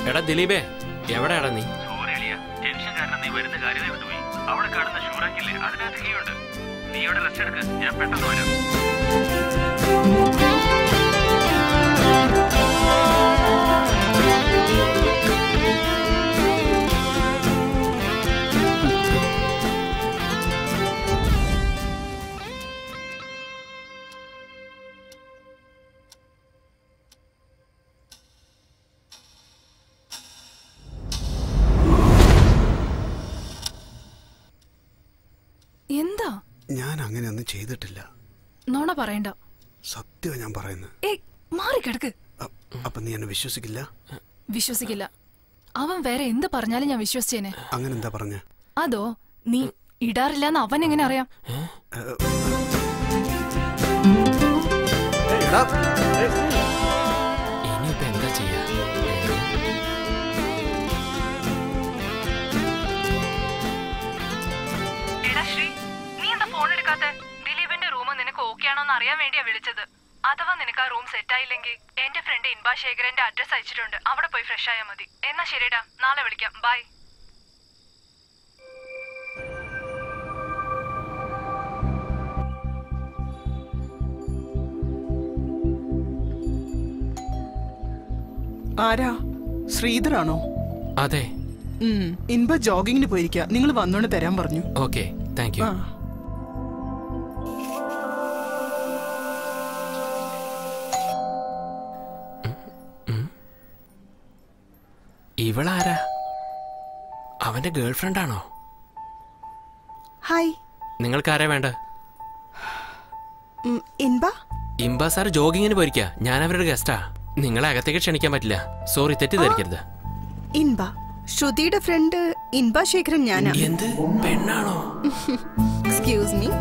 എടാ ദിലീപേ എവിടെയാടാ നീ സോറി അളിയ ടെൻഷൻ കാരണം നീ വരുന്ന കാര്യമേ വിട്ടുപോയി അവിടെ കാണുന്ന ഷൂറാക്കില്ലേ അതിനകത്ത് കീ ഉണ്ട് നീ ഇവിടെ റെസ്റ്റ് എടുക്ക് ഞാൻ പെട്ടെന്ന് വരാം എന്താ ഞാൻ അങ്ങനെയൊന്നും ചെയ്തിട്ടില്ല നോണ പറയണ്ട സത്യമാണ് ഞാൻ പറയുന്നത് ഏ മാറി കിടക്ക് അ- അപ്പൊ നീ എന്നെ വിശ്വസിക്കില്ല വിശ്വസിക്കില്ല അവൻ വേറെ എന്ത് പറഞ്ഞാലും ഞാൻ വിശ്വസിച്ചേനെ അങ്ങനെ എന്താ പറഞ്ഞ അതോ നീ ഇടാറില്ലെന്ന് അവൻ എങ്ങനെ അറിയാം ഇനിയിപ്പോ എന്താ ചെയ്യാ എടാ ശ്രീ നീ എന്താ ഫോൺ എടുക്കാത്തെ ദിലീപിന്റെ റൂം നിനക്ക് ഓക്കെ ആണോന്ന് അറിയാൻ വേണ്ടിയാ വിളിച്ചത് അഥവാ നിനക്ക് ആ റൂം സെറ്റ് ആയില്ലെങ്കിൽ എന്റെ ഫ്രണ്ട് ഇൻബാ ശേഖരന്റെ അഡ്രസ് അയച്ചിട്ടുണ്ട് അവിടെ പോയി ഫ്രഷ് ആയാൽ മതി എന്നാ ശരിടാ നാളെ വിളിക്കാം ബൈ ആരാ ശ്രീധറാണോ അതെ ഉം, ഇൻപ ജോഗിങ്ങിന് പോയിരിക്കുക നിങ്ങൾ വന്നോണ്ട് തരാൻ പറഞ്ഞു ഓക്കെ താങ്ക് യു ആ ഇവളാരാ അവന്റെ ഗേൾഫ്രണ്ട് ആണോ ഹായ് നിങ്ങൾക്കാരാ വേണ്ട ഉം, ഇൻബ ഇംബ സാർ ജോഗിങ്ങിന് പോയിരിക്കാ ഞാൻ അവരുടെ ഗസ്റ്റാ നിങ്ങളെ അകത്തേക്ക് ക്ഷണിക്കാൻ പറ്റില്ല സോറി തെറ്റിദ്ധരിക്കരുത് ഇൻബ ശ്രുതിയുടെ ഫ്രണ്ട് ഇൻബ ശേഖരൻ ഞാനാ എന്ത് പെണ്ണാണോ എക്സ്ക്യൂസ് മീ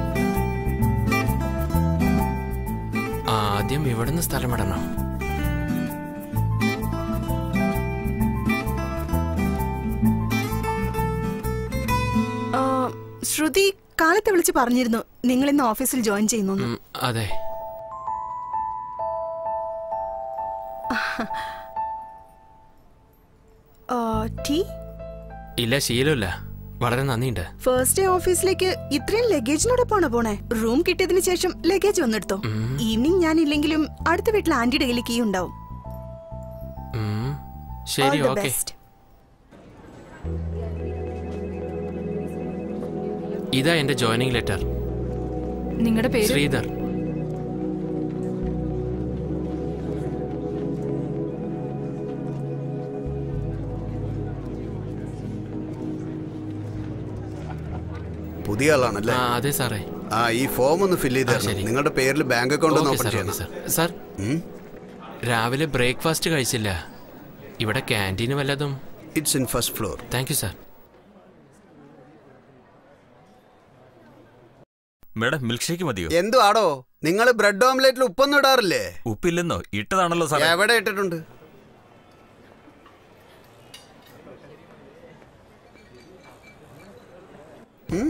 ആദ്യം ഇവിടുന്ന് സ്ഥലം വിടണം ശ്രുതി കാലത്തെ വിളിച്ച് പറഞ്ഞിരുന്നു നിങ്ങൾ ഇന്ന് ഓഫീസിൽ ജോയിൻ ചെയ്യുന്നു ഉം, അതെ ടീ ഇല്ല ശീലമില്ല വളരെ നന്ദിയുണ്ട് ഫസ്റ്റ് ഡേ ഓഫീസിലേക്ക് ഇത്രയും ലഗേജിനോടൊപ്പമാണോ പോണേ റൂം കിട്ടിയതിന് ശേഷം ലഗേജ് വന്നെടുത്തോ ഈവനിങ് ഞാൻ ഇല്ലെങ്കിലും അടുത്ത വീട്ടിൽ ആന്റിയുടെ കയ്യിൽ കീ ഉണ്ടാവും ഉം, All ശരി the ഓക്കെ best. ഇതാ എന്റെ ജോയിനിങ് ലെറ്റർ നിങ്ങളുടെ പേര് ശ്രീധർ പുതിയ ആളാണല്ലേ ആ അതെ സാറേ ആ ഈ ഫോം ഒന്ന് ഫില്ല് ചെയ്ത് ആ, തരണം ശരി. നിങ്ങളുടെ പേരിൽ ബാങ്ക് അക്കൗണ്ട് ഒന്ന് ഓക്കെ ഓപ്പൺ സാർ ചെയ്യണം ഓക്കെ സാർ സാർ ഉം? രാവിലെ ബ്രേക്ക്ഫാസ്റ്റ് കഴിച്ചില്ല ഇവിടെ ക്യാൻറ്റീന് വല്ലതും it's in first floor thank you sir madam milk shake മതിയോ എന്തു ആടോ നിങ്ങൾ ബ്രെഡ് ഓംലെറ്റിൽ ഉപ്പൊന്നും ഇടാറില്ലേ ഉപ്പില്ലെന്നോ ഇട്ടതാണല്ലോ സാറേ എവിടെ ഇട്ടിട്ടുണ്ട് ഉം?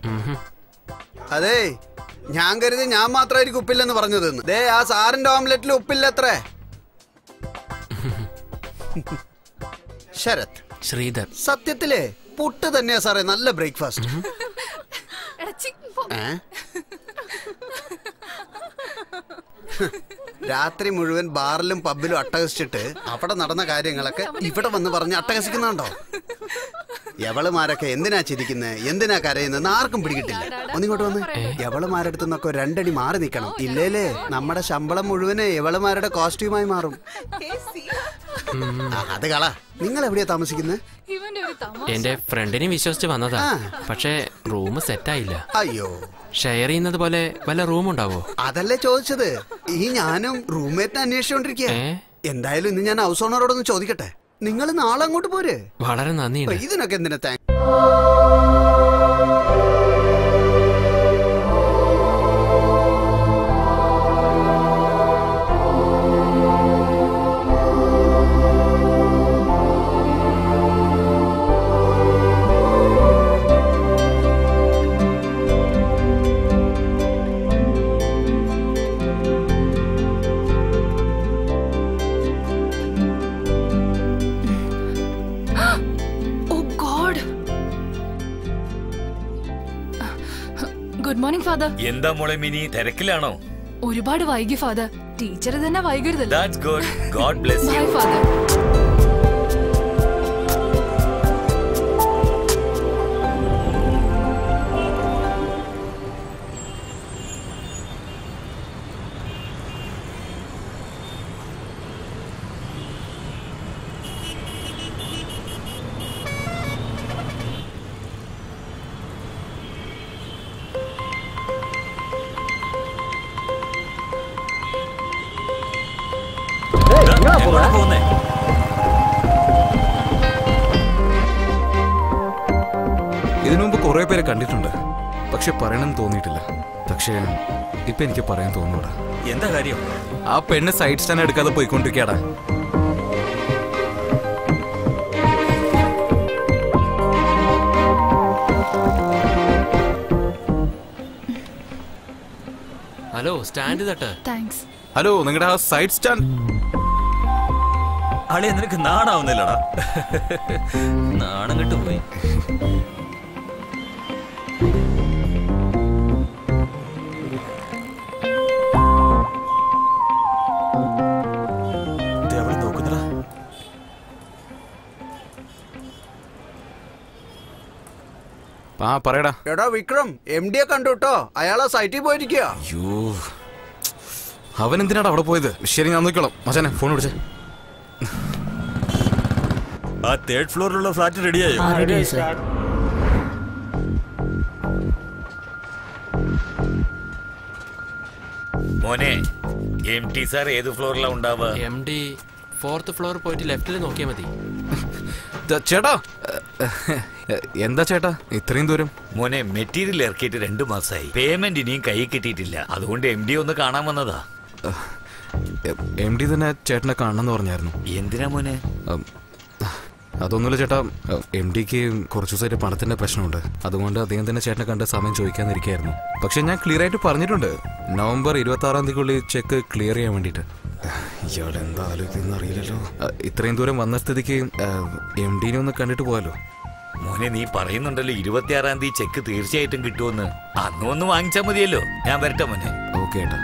അതെ ഞാൻ കരുതി ഞാൻ മാത്രമായിരിക്കും ഉപ്പില്ലെന്ന് പറഞ്ഞതെന്ന് ദേ ആ സാറിന്റെ ഓംലെറ്റിൽ ഉപ്പില്ലത്രേ ശരത് ശ്രീധർ സത്യത്തിലേ പുട്ട് തന്നെയാ സാറേ നല്ല ബ്രേക്ക്ഫാസ്റ്റ് ഏ രാത്രി മുഴുവൻ ബാറിലും പബ്ബിലും അട്ടഹസിച്ചിട്ട് അവിടെ നടന്ന കാര്യങ്ങളൊക്കെ ഇവിടെ വന്ന് പറഞ്ഞ് അട്ടഹസിക്കുന്നുണ്ടോ യവളുമാരൊക്കെ എന്തിനാ ചിരിക്കുന്നത് എന്തിനാ കരയുന്നത് ആർക്കും പിടികിട്ടില്ല ഒന്നിങ്ങോട്ട് വന്ന് യവളുമാരടുത്ത് നിന്നൊക്കെ രണ്ടടി മാറി നിൽക്കണം ഇല്ലേലേ നമ്മുടെ ശമ്പളം മുഴുവനെ യവളുമാരുടെ കോസ്റ്റ്യൂമായി മാറും ആ, അത് കള നിങ്ങൾ എവിടെയാ താമസിക്കുന്നത് ഇവന്റെ ഒരു തമാശ എന്റെ ഫ്രണ്ടിനെ വിശ്വസിച്ച് വന്നതാ ആ. പക്ഷേ റൂം സെറ്റായില്ല അയ്യോ ഷെയർ ചെയ്യുന്നത് പോലെ വല്ല റൂം ഉണ്ടാവോ അതല്ലേ ചോദിച്ചത് ഈ ഞാനും റൂംമേറ്റിനെ അന്വേഷിച്ചോണ്ടിരിക്കുക ഏ? എന്തായാലും ഇന്ന് ഞാൻ ഹൗസ് ഓണറോടൊന്ന് ചോദിക്കട്ടെ നിങ്ങൾ നാളെ അങ്ങോട്ട് പോരെ വളരെ നന്ദിയുണ്ട് ഇതിനൊക്കെ എന്തിനാ താങ്ക് ഫാദർ എന്താ മോളെ മിനി തിരക്കിലാണോ ഒരുപാട് വൈകി ഫാദർ ടീച്ചർ തന്നെ വൈകരുതല്ലോ that's good god bless bye you father എങ്ങോട്ടാ പോകുന്നേ ഇതിനു മുമ്പ് കുറെ പേരെ കണ്ടിട്ടുണ്ട് പക്ഷെ പറയണമെന്ന് തോന്നിയിട്ടില്ല പക്ഷേ ഇപ്പൊ എനിക്ക് പറയാൻ തോന്നൂടാ എന്താ കാര്യം ആ പെണ്ണ് സൈഡ് സ്റ്റാൻഡ് എടുക്കാതെ പോയിക്കൊണ്ടിരിക്കടാ ഹലോ സ്റ്റാൻഡ് തട്ട് താങ്ക്സ് ഹലോ നിങ്ങളുടെ ആ സൈഡ് സ്റ്റാൻഡ് അളിയ നിനക്ക് നാണാവുന്നില്ലടാ നാണം കെട്ട് പോയി ദേ അവള് നോക്കുന്നെടാ. ആ പറയടാ എടാ വിക്രം എം ഡിയെ കണ്ടു കേട്ടോ അയാളെ സൈറ്റിൽ പോയിരിക്കുക അയ്യോ അവൻ എന്തിനാടാ അവിടെ പോയത് ശരി ഞാൻ നോക്കിക്കോളാം മച്ചാനെ ഫോൺ വിളിച്ചേ ആ തേർഡ് ഫ്ലോറിലുള്ള ഫ്ലാറ്റ് റെഡിയായോ മോനെ എം ടി സാർ ഏത് ഫ്ലോറിലാ ഉണ്ടാവുക എം ഡി ഫോർത്ത് ഫ്ലോർ പോയിട്ട് ലെഫ്റ്റിൽ നോക്കിയാൽ മതി ദാ, ചേട്ടാ എന്താ ചേട്ടാ ഇത്രയും ദൂരം മോനെ മെറ്റീരിയൽ ഇറക്കിയിട്ട് രണ്ടു മാസമായി പേയ്മെന്റ് ഇനിയും കൈ കിട്ടിയിട്ടില്ല അതുകൊണ്ട് എം ഡി ഒന്ന് കാണാൻ വന്നതാ എം ഡി തന്നെ ചേട്ടനെ കാണണമെന്ന് പറഞ്ഞായിരുന്നു എന്തിനാ മോനെ ഉം, അതൊന്നുമില്ല ചേട്ടാ എം ഡിക്ക് കുറച്ച് ദിവസമായിട്ട് പണത്തിന്റെ പ്രശ്നമുണ്ട് അതുകൊണ്ട് അദ്ദേഹം തന്നെ ചേട്ടനെ കണ്ട് സമയം ചോദിക്കാന്നിരിക്കായിരുന്നു പക്ഷെ ഞാൻ ക്ലിയർ ആയിട്ട് പറഞ്ഞിട്ടുണ്ട് നവംബർ ഇരുപത്തി ആറാം തീയതിക്കുള്ളിൽ ചെക്ക് ക്ലിയർ ചെയ്യാൻ വേണ്ടിയിട്ട് ഇയാൾ എന്താ ആലോചിക്കുന്ന അറിയില്ലല്ലോ അഹ്, ഇത്രയും ദൂരം വന്ന സ്ഥിതിക്ക് എം ഡിനെ ഒന്ന് കണ്ടിട്ട് പോകാലോ മോനെ നീ പറയുന്നുണ്ടല്ലോ ഇരുപത്തിയാറാം തീയതി ചെക്ക് തീർച്ചയായിട്ടും കിട്ടുമെന്ന് അന്നും ഒന്ന് വാങ്ങിച്ചാൽ മതിയല്ലോ ഞാൻ വരട്ടെ മോനെ ഓക്കെ ഏട്ടാ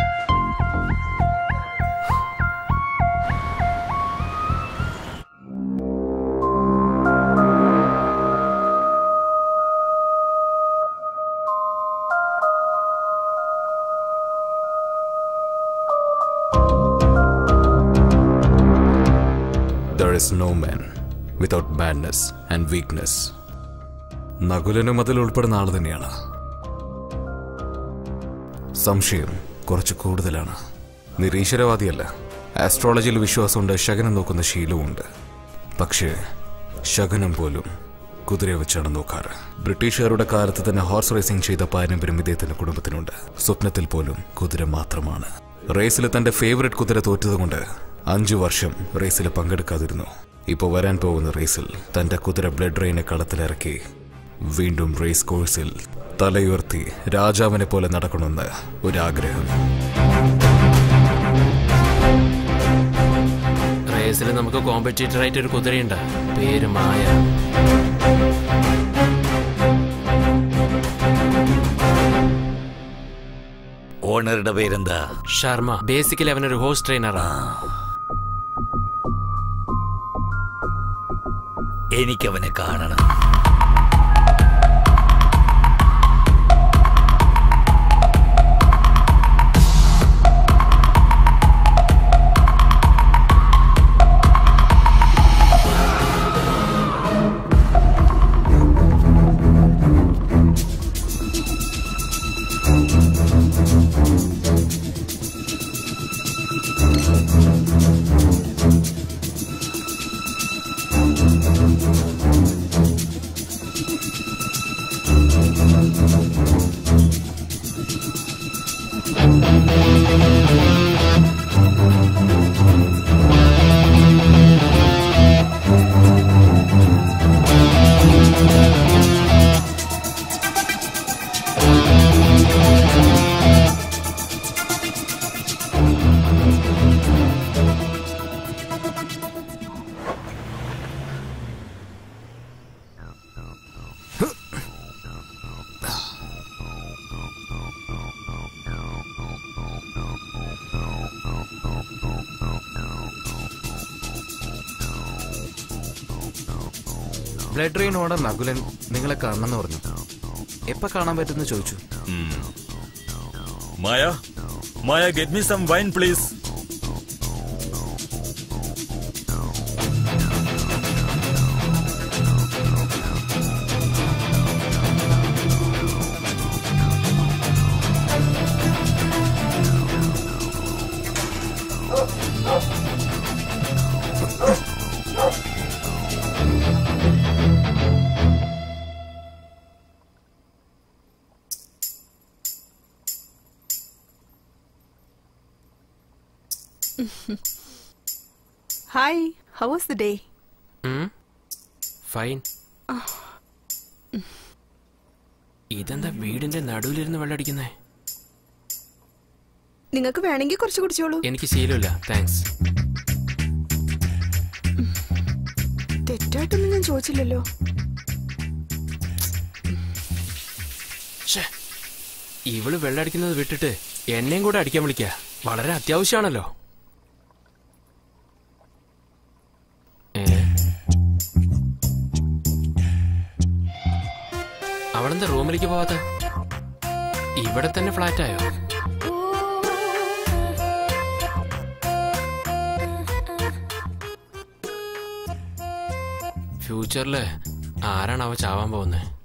There is no man without madness and weakness. നകുലനും അതിൽ ഉൾപ്പെടുന്ന ആൾ തന്നെയാണ് സംശയം കുറച്ച് കൂടുതലാണ് നിരീശ്വരവാദിയല്ല ആസ്ട്രോളജിയിൽ വിശ്വാസമുണ്ട് ശകനം നോക്കുന്ന ശീലവുമുണ്ട് പക്ഷേ ശകനം പോലും കുതിരയെ വെച്ചാണ് നോക്കാറ് ബ്രിട്ടീഷുകാരുടെ കാലത്ത് തന്നെ ഹോർസ് റേസിംഗ് ചെയ്ത പാരമ്പര്യം ഇദ്ദേഹത്തിന്റെ കുടുംബത്തിനുണ്ട് സ്വപ്നത്തിൽ പോലും കുതിര മാത്രമാണ് റേസിൽ തന്റെ ഫേവററ്റ് കുതിര തോറ്റതുകൊണ്ട് അഞ്ചു വർഷം റേസിൽ പങ്കെടുക്കാതിരുന്നു ഇപ്പോൾ വരാൻ പോകുന്ന റേസിൽ തന്റെ കുതിര ബ്ലഡ് റെയിനെ കളത്തിലിറക്കി വീണ്ടും റേസ് കോഴ്സിൽ തലയുയർത്തി രാജാവിനെ പോലെ നടക്കണമെന്ന് ഒരാഗ്രഹം റേസിൽ നമുക്ക് കോമ്പറ്റീറ്റർ ആയിട്ട് ഒരു കുതിരയുണ്ട് പേര് മായ ഓണറുടെ പേരെന്താ ശർമ്മ ബേസിക്കലി അവനൊരു ഹോസ്റ്റ് ട്രെയിനറാണ് എനിക്കവനെ കാണണം ബ്ലഡ് റെയിൻ ഓർഡർ നകുലൻ നിങ്ങളെ കാണണമെന്ന് പറഞ്ഞു എപ്പോ കാണാൻ പറ്റുമെന്ന് ചോദിച്ചു Maya Maya get me some wine please hi how was the day fine ഇതെന്താ വീടിന്റെ നടുവിലിരുന്ന് വെള്ളമടിക്കുന്നേ നിങ്ങൾക്ക് വേണമെങ്കിൽ കുറച്ച് കുടിച്ചോളൂ എനിക്ക് ശീലമില്ല താങ്ക്സ് തെറ്റായിട്ടൊന്നും ഞാൻ ചോദിച്ചില്ലല്ലോ ശ്ശേ. ഇവള് വെള്ളമടിക്കുന്നത് വിട്ടിട്ട് എന്നെയും കൂടെ അടിക്കാൻ വിളിക്ക വളരെ അത്യാവശ്യമാണല്ലോ ഏ? അവളെന്താ റൂമിലേക്ക് പോവാത്ത ഇവിടെ തന്നെ ഫ്ലാറ്റായോ ഫ്യൂച്ചറില് ആരാണ് അവ ചാവാൻ പോകുന്നത്